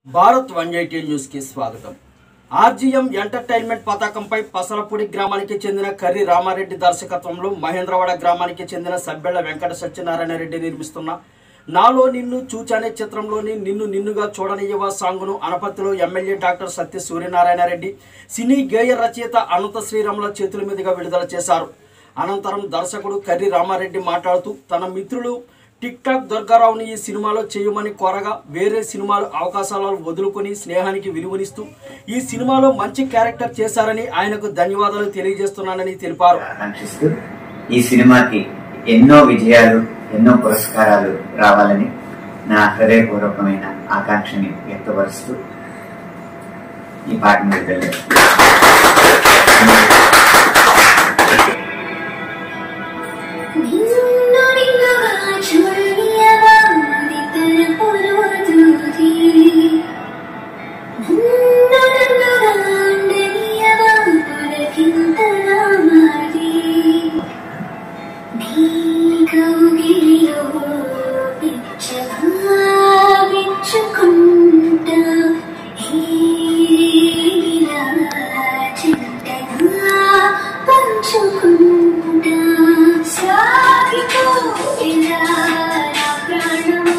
Bharat one eighty న్యూస్కి స్వాగతం RGM entertainment పతాకంపై పసలపూడి గ్రామానికి చెందిన కర్రి రామారెడ్డి దర్శకత్వంలో మహేంద్రవాడ గ్రామానికి చెందిన సబ్బెళ్ల వెంకట సత్యనారాయణ రెడ్డి నిర్మిస్తున్న నాలో నిన్ను చూచానే చిత్రంలోని నిన్ను నిన్నుగా చూడనియవా సాంగును అనపత్తిలో MLA doctor Satya Suryanarayana Reddy cine గేయ రచయిత అనంత శ్రీరాముల చేతుల మీదుగా విడుదల చేశారు అనంతరం దర్శకుడు కర్రి రామారెడ్డి మాట్లాడుతూ తన మిత్రులు టిక్ టాక్ దుర్గారావుని ఈ సినిమాలో చేయమని కోరగా వేరే సినిమాలు అవకాశాలను వదులుకొని స్నేహానికి విలువనిస్తూ ఈ సినిమాలో మంచి క్యారెక్టర్ చేశారని ఆయనకు ధన్యవాదాలు తెలియజేస్తున్నానని తెలిపారు ఆకాంక్షిస్తూ ఈ సినిమాకి ఎన్నో విజయాలు ఎన్నో పురస్కారాలు రావాలని నా హృదయపూర్వకమైన ఆకాంక్షని వ్యక్తపరుస్తూ ఈ పాటను విడుదల చేస్తున్నాను. నిన్ను నిన్నుగా చూడనియవా అది తలపులోతుది. నిన్ను నన్నుగా ఉండనియవా పులకింతలా మారి. నీ కౌగిలిలో పిచ్చగా విచ్చుకుంటా. హీలా చింతగా పంచుకుంటా. సాగిపో ఇలా నా ప్రాణమా.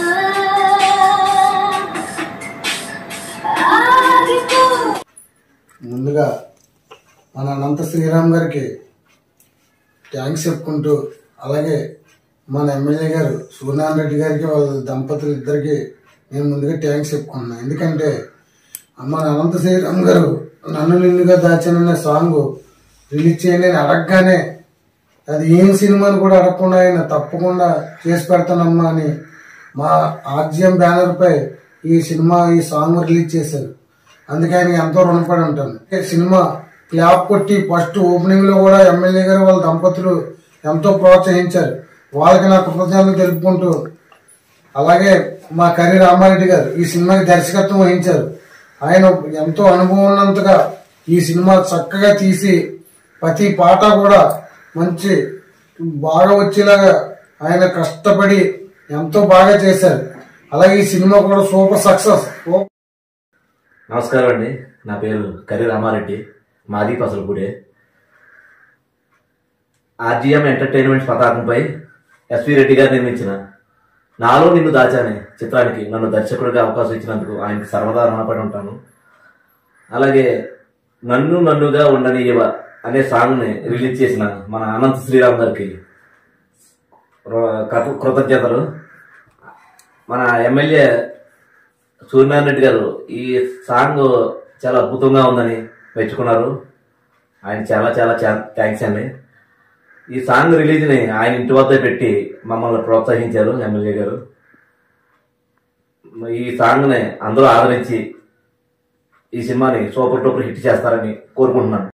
ఆగిపో ముందుగా మన అనంత శ్రీరామ్ గారికి థ్యాంక్స్ చెప్పుకుంటూ అలాగే మన ఎమ్మెల్యే గారు సూర్యనారాయణ రెడ్డి గారికి వాళ్ళ దంపతులు ఇద్దరికి నేను ముందుగా థ్యాంక్స్ చెప్పుకుంటున్నాను ఎందుకంటే మన అనంత శ్రీరామ్ గారు నన్ను నిన్నుగా దాచాననే సాంగ్ రిలీజ్ చేయండి అని అడగగానే అది ఏం సినిమాని కూడా అడగకుండా ఆయన తప్పకుండా చేసి పెడతానమ్మా అని మా ఆర్జిఎం బ్యానర్ పై ఈ సినిమా ఈ సాంగ్ రిలీజ్ చేశారు అందుకే ఆయన ఎంతో రుణపడి ఉంటాను ఈ సినిమా క్లాప్ కొట్టి ఫస్ట్ ఓపెనింగ్ లో కూడా ఎమ్మెల్యే గారు వాళ్ళ దంపతులు ఎంతో ప్రోత్సహించారు వాళ్ళకి నా కృతజ్ఞతలు తెలుపుకుంటూ అలాగే మా కర్రి రామారెడ్డి గారు ఈ సినిమాకి దర్శకత్వం వహించారు ఆయన ఎంతో అనుభవం ఉన్నంతగా ఈ సినిమా చక్కగా తీసి ప్రతి పాట కూడా మంచి బాగా వచ్చేలాగా ఆయన కష్టపడి ఎంతో బాగా చేశారు అలాగే ఈ సినిమా కూడా సూపర్ సక్సెస్ నమస్కారం అండి నా పేరు కర్రి రామారెడ్డి మాది పసలపూడే ఆర్జీఎం ఎంటర్టైన్మెంట్ పతాకంపై ఎస్వి రెడ్డి గారు నిర్మించిన నాలో నిన్ను దాచానే చిత్రానికి నన్ను దర్శకుడిగా అవకాశం ఇచ్చినందుకు ఆయనకి సర్వదా రుణపడి ఉంటాను అలాగే నన్ను నన్నుగా ఉండనియవ అనే సాంగ్ని రిలీజ్ చేసిన మన అనంత శ్రీరామ్ గారికి రు- కృత- కృతజ్ఞతలు మన ఎమ్మెల్యే సూర్యనారాయణ రెడ్డి గారు ఈ సాంగ్ చాలా అద్భుతంగా ఉందని మెచ్చుకున్నారు ఆయన చాలా చాలా థ్యాంక్స్ అండి ఈ సాంగ్ రిలీజ్ని ఆయన ఇంటి వద్ద పెట్టి మమ్మల్ని ప్రోత్సహించారు ఎమ్మెల్యే గారు ఈ సాంగ్ని అందరూ ఆదరించి ఈ సినిమాని సూపర్ టూపర్ హిట్ చేస్తారని కోరుకుంటున్నాను